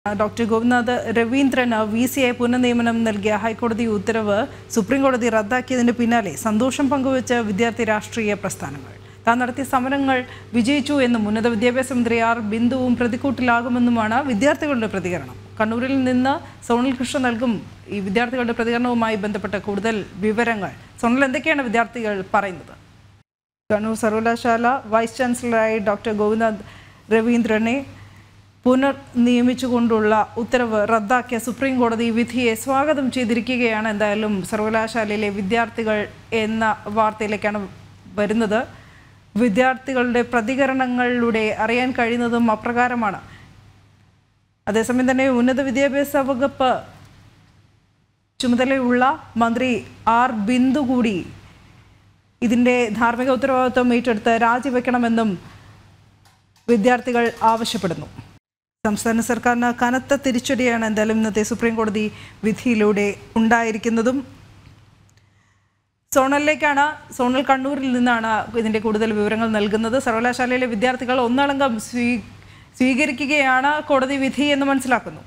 doctor Gopinath രവീന്ദ്രന് V C ഐ പുനർനിയമനം നൽകിയ ഹൈക്കോടതി ഉത്തരവ് സുപ്രീം കോടതി റദ്ദാക്കിയതിന് പിന്നാലെ സന്തോഷം പങ്കുവച്ച വിദ്യാർത്ഥി രാഷ്ട്രീയ പ്രസ്ഥാനങ്ങൾ താൻ നടത്തിയ സമരങ്ങൾ വിജയിച്ചു എന്നും ഉന്നത വിദ്യാഭ്യാസ മന്ത്രി ആർ ബിന്ദുവും പ്രതിക്കൂട്ടിലാകുമെന്നുമാണ് വിദ്യാർത്ഥികളുടെ പ്രതികരണം കണ്ണൂരിൽ നിന്ന് സോണൽ കൃഷ്ണ നൽകും ഈ വിദ്യാർത്ഥികളുടെ പ്രതികരണവുമായി ബന്ധപ്പെട്ട കൂടുതൽ വിവരങ്ങൾ സോണൽ എന്തൊക്കെയാണ് വിദ്യാർത്ഥികൾ പറയുന്നത് കണ്ണൂർ സർവകലാശാല വൈസ് ചാൻസലറായി ഡോക്ടർ ഗോപിനാഥ് രവീന്ദ്രനെ പുനർ നിയമിച്ചുകൊണ്ടുള്ള ഉത്തരവ് റദ്ദാക്കിയ സുപ്രീം കോടതി വിധിയെ സ്വാഗതം ചെയ്തിരിക്കുകയാണ് എന്തായാലും സർവകലാശാലയിലെ വിദ്യാർത്ഥികൾ എന്ന വാർത്തയിലേക്കാണ് വരുന്നത് വിദ്യാർത്ഥികളുടെ പ്രതികരണങ്ങളിലൂടെ അറിയാൻ കഴിയുന്നതും അപ്രകാരമാണ് അതേസമയം തന്നെ ഉന്നത വിദ്യാഭ്യാസ വകുപ്പ് ചുമതലയുള്ള മന്ത്രി ആർ ബിന്ദു കൂടി ഇതിൻ്റെ ധാർമ്മിക ഉത്തരവാദിത്വം ഏറ്റെടുത്ത് രാജിവെക്കണമെന്നും വിദ്യാർത്ഥികൾ ആവശ്യപ്പെടുന്നു സംസ്ഥാന സർക്കാരിന് കനത്ത തിരിച്ചടിയാണ് എന്തായാലും ഇന്നത്തെ സുപ്രീം കോടതി വിധിയിലൂടെ ഉണ്ടായിരിക്കുന്നതും സോണലിലേക്കാണ് സോണൽ കണ്ണൂരിൽ നിന്നാണ് ഇതിൻ്റെ കൂടുതൽ വിവരങ്ങൾ നൽകുന്നത് സർവകലാശാലയിലെ വിദ്യാർത്ഥികൾ ഒന്നടങ്കം സ്വീ സ്വീകരിക്കുകയാണ് കോടതി വിധി എന്ന് മനസ്സിലാക്കുന്നു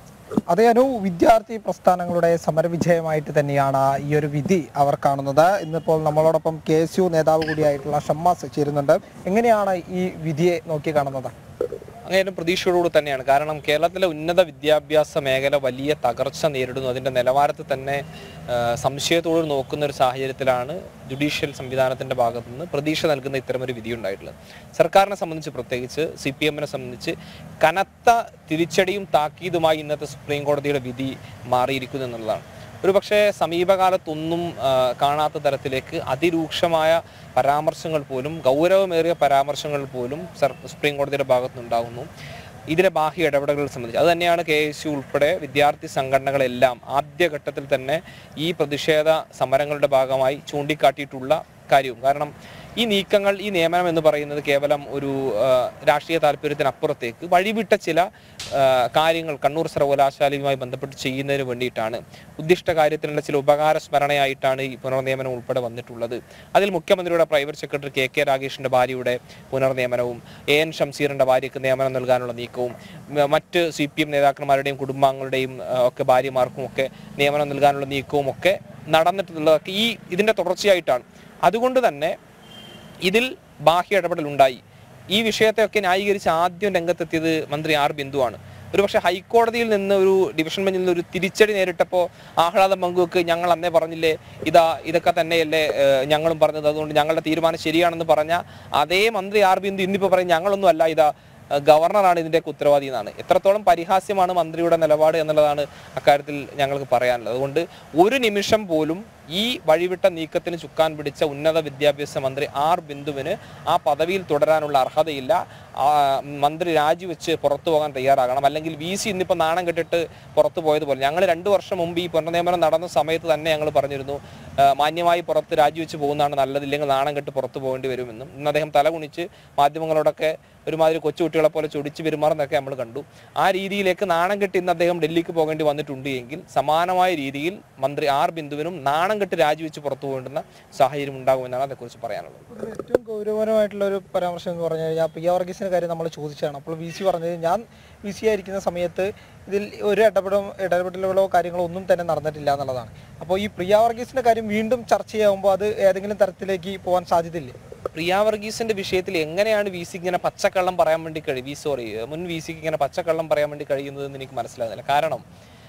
അതേ അനു വിദ്യാർത്ഥി പ്രസ്ഥാനങ്ങളുടെ സമരവിജയമായിട്ട് തന്നെയാണ് ഈ ഒരു വിധി അവർ കാണുന്നത് ഇന്നിപ്പോൾ നമ്മളോടൊപ്പം കെ എസ് യു നേതാവ് കൂടിയായിട്ടുള്ള ഷമ്മാസ് ചേരുന്നുണ്ട് എങ്ങനെയാണ് ഈ വിധിയെ നോക്കി കാണുന്നത് അങ്ങേയറ്റം പ്രതീക്ഷയോടുകൂടി തന്നെയാണ് കാരണം കേരളത്തിലെ ഉന്നത വിദ്യാഭ്യാസ മേഖല വലിയ തകർച്ച നേരിടുന്നു അതിൻ്റെ നിലവാരത്തിൽ തന്നെ ആ, സംശയത്തോട് നോക്കുന്ന ഒരു സാഹചര്യത്തിലാണ് ജുഡീഷ്യൽ സംവിധാനത്തിൻ്റെ ഭാഗത്തു നിന്ന് പ്രതീക്ഷ നൽകുന്ന ഇത്തരമൊരു വിധി ഉണ്ടായിട്ടുള്ളത് സർക്കാരിനെ സംബന്ധിച്ച് പ്രത്യേകിച്ച് സി പി എമ്മിനെ സംബന്ധിച്ച് കനത്ത തിരിച്ചടിയും താക്കീതുമായി ഇന്നത്തെ സുപ്രീം കോടതിയുടെ വിധി മാറിയിരിക്കുന്നു എന്നുള്ളതാണ് ഒരു പക്ഷേ സമീപകാലത്തൊന്നും ആ, കാണാത്ത തരത്തിലേക്ക് അതിരൂക്ഷമായ പരാമർശങ്ങൾ പോലും ഗൗരവമേറിയ പരാമർശങ്ങൾ പോലും സർ സുപ്രീം കോടതിയുടെ ഭാഗത്തുനിന്നുണ്ടാകുന്നു ഇതിലെ ബാഹ്യ ഇടപെടലുകൾ സംബന്ധിച്ച് അത് തന്നെയാണ് കെ എസ് യു ഉൾപ്പെടെ വിദ്യാർത്ഥി സംഘടനകളെല്ലാം ആദ്യഘട്ടത്തിൽ തന്നെ ഈ പ്രതിഷേധ സമരങ്ങളുടെ ഭാഗമായി ചൂണ്ടിക്കാട്ടിയിട്ടുള്ള കാര്യവും കാരണം ഈ നീക്കങ്ങൾ ഈ നിയമനം എന്ന് പറയുന്നത് കേവലം ഒരു ആ, രാഷ്ട്രീയ താല്പര്യത്തിനപ്പുറത്തേക്ക് വഴിവിട്ട ചില ആ, കാര്യങ്ങൾ കണ്ണൂർ സർവകലാശാലയുമായി ബന്ധപ്പെട്ട് ചെയ്യുന്നതിന് വേണ്ടിയിട്ടാണ് ഉദ്ദിഷ്ട കാര്യത്തിനുള്ള ചില ഉപകാര സ്മരണയായിട്ടാണ് ഈ പുനർനിയമനം ഉൾപ്പെടെ വന്നിട്ടുള്ളത് അതിൽ മുഖ്യമന്ത്രിയുടെ പ്രൈവറ്റ് സെക്രട്ടറി കെ കെ രാഗേഷിന്റെ ഭാര്യയുടെ പുനർനിയമനവും എ എൻ ഷംസീറിന്റെ ഭാര്യയ്ക്ക് നിയമനം നൽകാനുള്ള നീക്കവും മ- മറ്റ് സി പി എം നേതാക്കന്മാരുടെയും കുടുംബാംഗങ്ങളുടെയും ആ, ഒക്കെ ഭാര്യമാർക്കും ഒക്കെ നിയമനം നൽകാനുള്ള നീക്കവും ഒക്കെ നടന്നിട്ടുള്ളതൊക്കെ ഈ ഇതിന്റെ തുടർച്ചയായിട്ടാണ് അതുകൊണ്ട് തന്നെ ഇതിൽ ബാഹ്യ ഇടപെടൽ ഉണ്ടായി ഈ വിഷയത്തെയൊക്കെ ന്യായീകരിച്ച് ആദ്യം രംഗത്തെത്തിയത് മന്ത്രി ആർ ബിന്ദുവാണ് ഒരുപക്ഷെ ഹൈക്കോടതിയിൽ നിന്ന് ഒരു ഡിവിഷൻ ബെഞ്ചിൽ നിന്ന് ഒരു തിരിച്ചടി നേരിട്ടപ്പോൾ ആഹ്ലാദം പങ്കുവെക്ക് ഞങ്ങൾ അന്നേ പറഞ്ഞില്ലേ ഇതാ ഇതൊക്കെ തന്നെയല്ലേ ഏഹ്, ഞങ്ങളും പറഞ്ഞത് അതുകൊണ്ട് ഞങ്ങളുടെ തീരുമാനം ശരിയാണെന്ന് പറഞ്ഞ അതേ മന്ത്രി ആർ ബിന്ദു ഇന്നിപ്പോൾ പറയും ഞങ്ങളൊന്നും അല്ല ഇതാ ഏഹ്, ഗവർണറാണ് ഇതിൻ്റെയൊക്കെ ഉത്തരവാദി എന്നാണ് എത്രത്തോളം പരിഹാസ്യമാണ് മന്ത്രിയുടെ നിലപാട് എന്നുള്ളതാണ് അക്കാര്യത്തിൽ ഞങ്ങൾക്ക് പറയാനുള്ളത് അതുകൊണ്ട് ഒരു നിമിഷം പോലും ഈ വഴിവിട്ട നീക്കത്തിന് ചുക്കാൻ പിടിച്ച ഉന്നത വിദ്യാഭ്യാസ മന്ത്രി ആർ ബിന്ദുവിന് ആ പദവിയിൽ തുടരാനുള്ള അർഹതയില്ല ആ മന്ത്രി രാജിവെച്ച് പുറത്തു പോകാൻ തയ്യാറാകണം അല്ലെങ്കിൽ വി സി ഇന്നിപ്പോൾ നാണം കെട്ടിട്ട് പുറത്തു പോയതുപോലെ ഞങ്ങൾ രണ്ട് വർഷം മുമ്പ് ഈ പുനർനിയമനം നടന്ന സമയത്ത് തന്നെ ഞങ്ങൾ പറഞ്ഞിരുന്നു ആ, മാന്യമായി പുറത്ത് രാജിവെച്ച് പോകുന്നതാണ് നല്ലതില്ലെങ്കിൽ നാണം കെട്ട് പുറത്തു പോകേണ്ടി വരുമെന്നും ഇന്ന് അദ്ദേഹം തലകുണിച്ച് മാധ്യമങ്ങളോടൊക്കെ ഒരുമാതിരി കൊച്ചുകുട്ടികളെ പോലെ ചൊടിച്ച് പെരുമാറുന്നതൊക്കെ നമ്മൾ കണ്ടു ആ രീതിയിലേക്ക് നാണം കെട്ടി ഇന്ന് അദ്ദേഹം ഡൽഹിക്ക് പോകേണ്ടി വന്നിട്ടുണ്ട് എങ്കിൽ സമാനമായ രീതിയിൽ മന്ത്രി ആർ ബിന്ദുവിനും നാണം കെട്ട് രാജിവെച്ച് പുറത്തു പോകേണ്ടുന്ന സാഹചര്യം ഉണ്ടാകുമെന്നാണ് അതേക്കുറിച്ച് പറയാനുള്ളത് ഇതിൽ ഏറ്റവും ഗൗരവപരമായിട്ടുള്ള ഒരു പരാമർശം എന്ന് പറഞ്ഞു കഴിഞ്ഞാൽ പി വർഗീസിന്റെ കാര്യം നമ്മൾ ചോദിച്ചതാണ് അപ്പോൾ വി സി പറഞ്ഞത് ഞാൻ വി സി ആയിരിക്കുന്ന സമയത്ത് ഇതിൽ ഒരു ഇടപെടും ഇടപെടലുകളോ കാര്യങ്ങളോ ഒന്നും തന്നെ നടന്നിട്ടില്ല എന്നുള്ളതാണ് അപ്പോൾ ഈ പ്രിയ വർഗീസിന്റെ കാര്യം വീണ്ടും ചർച്ചയാകുമ്പോൾ അത് ഏതെങ്കിലും തരത്തിലേക്ക് പോകാൻ സാധ്യതയില്ലേ പ്രിയ വർഗീസിന്റെ വിഷയത്തിൽ എങ്ങനെയാണ് വി സിക്ക് ഇങ്ങനെ പച്ചക്കള്ളം പറയാൻ വേണ്ടി കഴിയും വി സോറി മുൻ വി സിക്ക് ഇങ്ങനെ പച്ചക്കള്ളം പറയാൻ വേണ്ടി കഴിയുന്നതെന്ന് എനിക്ക് മനസ്സിലാകുന്നില്ല കാരണം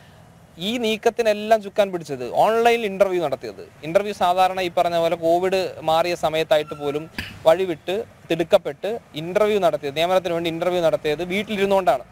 ഈ നീക്കത്തിനെല്ലാം ചുക്കാൻ പിടിച്ചത് ഓൺലൈനിൽ ഇന്റർവ്യൂ നടത്തിയത് ഇന്റർവ്യൂ സാധാരണ ഈ പറഞ്ഞ പോലെ കോവിഡ് മാറിയ സമയത്തായിട്ട് പോലും വഴിവിട്ട് തിടുക്കപ്പെട്ട് ഇന്റർവ്യൂ നടത്തിയത് നിയമനത്തിന് വേണ്ടി ഇന്റർവ്യൂ നടത്തിയത് വീട്ടിലിരുന്നുകൊണ്ടാണ്